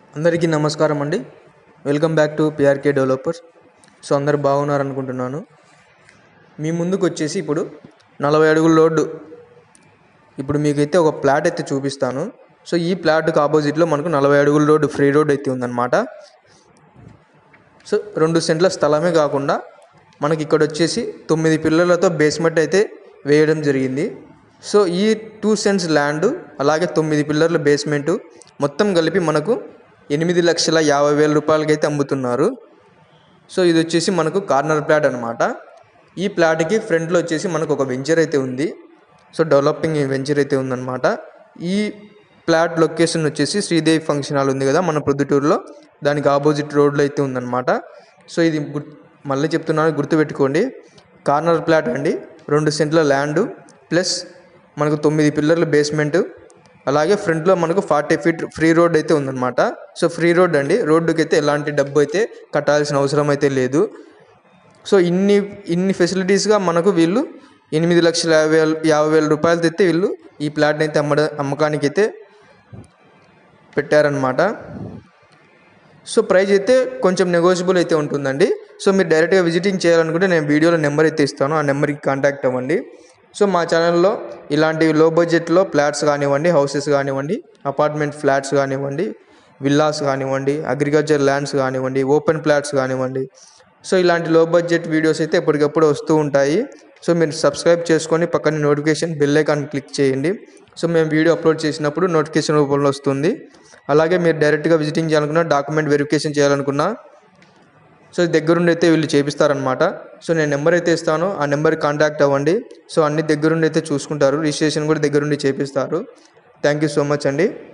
అందరికీ నమస్కారం అండి welcome back to PRK developers so అందరు బాగున్నారు అనుకుంటున్నాను మీ ముందుకు వచ్చేసి ఇప్పుడు నలభై అడుగుల రోడ్డు ఇప్పుడు మీకైతే ఒక ప్లాట్ అయితే చూపిస్తాను సో ఈ ప్లాట్కి ఆపోజిట్లో మనకు నలభై అడుగుల రోడ్డు ఫ్రీ రోడ్ అయితే ఉందన్నమాట సో రెండు సెంట్ల స్థలమే కాకుండా మనకి ఇక్కడ వచ్చేసి తొమ్మిది పిల్లలతో బేస్మెంట్ అయితే వేయడం జరిగింది సో ఈ టూ సెంట్స్ ల్యాండ్ అలాగే తొమ్మిది పిల్లర్ల బేస్మెంట్ మొత్తం కలిపి మనకు ఎనిమిది లక్షల యాభై వేల రూపాయలకి అయితే అమ్ముతున్నారు సో ఇది వచ్చేసి మనకు కార్నర్ ప్లాట్ అనమాట ఈ ప్లాట్కి ఫ్రంట్లో వచ్చేసి మనకు ఒక వెంచర్ అయితే ఉంది సో డెవలపింగ్ వెంచర్ అయితే ఉందన్నమాట ఈ ప్లాట్ లొకేషన్ వచ్చేసి శ్రీదేవి ఫంక్షన్ హాల్ ఉంది కదా మన ప్రొద్దుటూరులో దానికి ఆపోజిట్ రోడ్లో అయితే ఉందన్నమాట సో ఇది గుర్ మళ్ళీ చెప్తున్నాను గుర్తుపెట్టుకోండి కార్నర్ ప్లాట్ అండి రెండు సెంట్ల ల్యాండ్ ప్లస్ మనకు తొమ్మిది పిల్లర్ల బేస్మెంట్ అలాగే ఫ్రంట్లో మనకు ఫార్టీ ఫీట్ ఫ్రీ రోడ్ అయితే ఉందన్నమాట సో ఫ్రీ రోడ్ అండి రోడ్డుకి అయితే ఎలాంటి డబ్బు అయితే కట్టాల్సిన అవసరం అయితే లేదు సో ఇన్ని ఇన్ని ఫెసిలిటీస్గా మనకు వీళ్ళు ఎనిమిది లక్షల యాభై వేల యాభై వేల రూపాయలతో అయితే వీళ్ళు ఈ ప్లాట్ని అయితే అమ్మడ అమ్మకానికి అయితే పెట్టారనమాట సో ప్రైస్ అయితే కొంచెం నెగోషియబుల్ అయితే ఉంటుందండి సో మీరు డైరెక్ట్గా విజిటింగ్ చేయాలనుకుంటే నేను వీడియోలో నెంబర్ అయితే ఇస్తాను ఆ నెంబర్కి కాంటాక్ట్ అవ్వండి సో మా ఛానల్లో ఇలాంటి లో బడ్జెట్లో ఫ్లాట్స్ కానివ్వండి హౌసెస్ కానివ్వండి అపార్ట్మెంట్ ఫ్లాట్స్ కానివ్వండి విల్లాస్ కానివ్వండి అగ్రికల్చర్ ల్యాండ్స్ కానివ్వండి ఓపెన్ ఫ్లాట్స్ కానివ్వండి సో ఇలాంటి లో బడ్జెట్ వీడియోస్ అయితే ఎప్పటికప్పుడు వస్తూ ఉంటాయి సో మీరు సబ్స్క్రైబ్ చేసుకొని పక్కన నోటిఫికేషన్ బెల్ ఐకాన్ క్లిక్ చేయండి సో మేము వీడియో అప్లోడ్ చేసినప్పుడు నోటిఫికేషన్ రూపంలో వస్తుంది అలాగే మీరు డైరెక్ట్గా విజిటింగ్ చేయాలనుకున్నా డాక్యుమెంట్ వెరిఫికేషన్ చేయాలనుకున్నా సో దగ్గరుండి అయితే వీళ్ళు చేపిస్తారనమాట సో నేను నెంబర్ అయితే ఇస్తాను ఆ నెంబర్కి కాంటాక్ట్ అవ్వండి సో అన్ని దగ్గరుండి అయితే చూసుకుంటారు రిజిస్ట్రేషన్ కూడా దగ్గరుండి చేపిస్తారు థ్యాంక్ యూ సో మచ్ అండి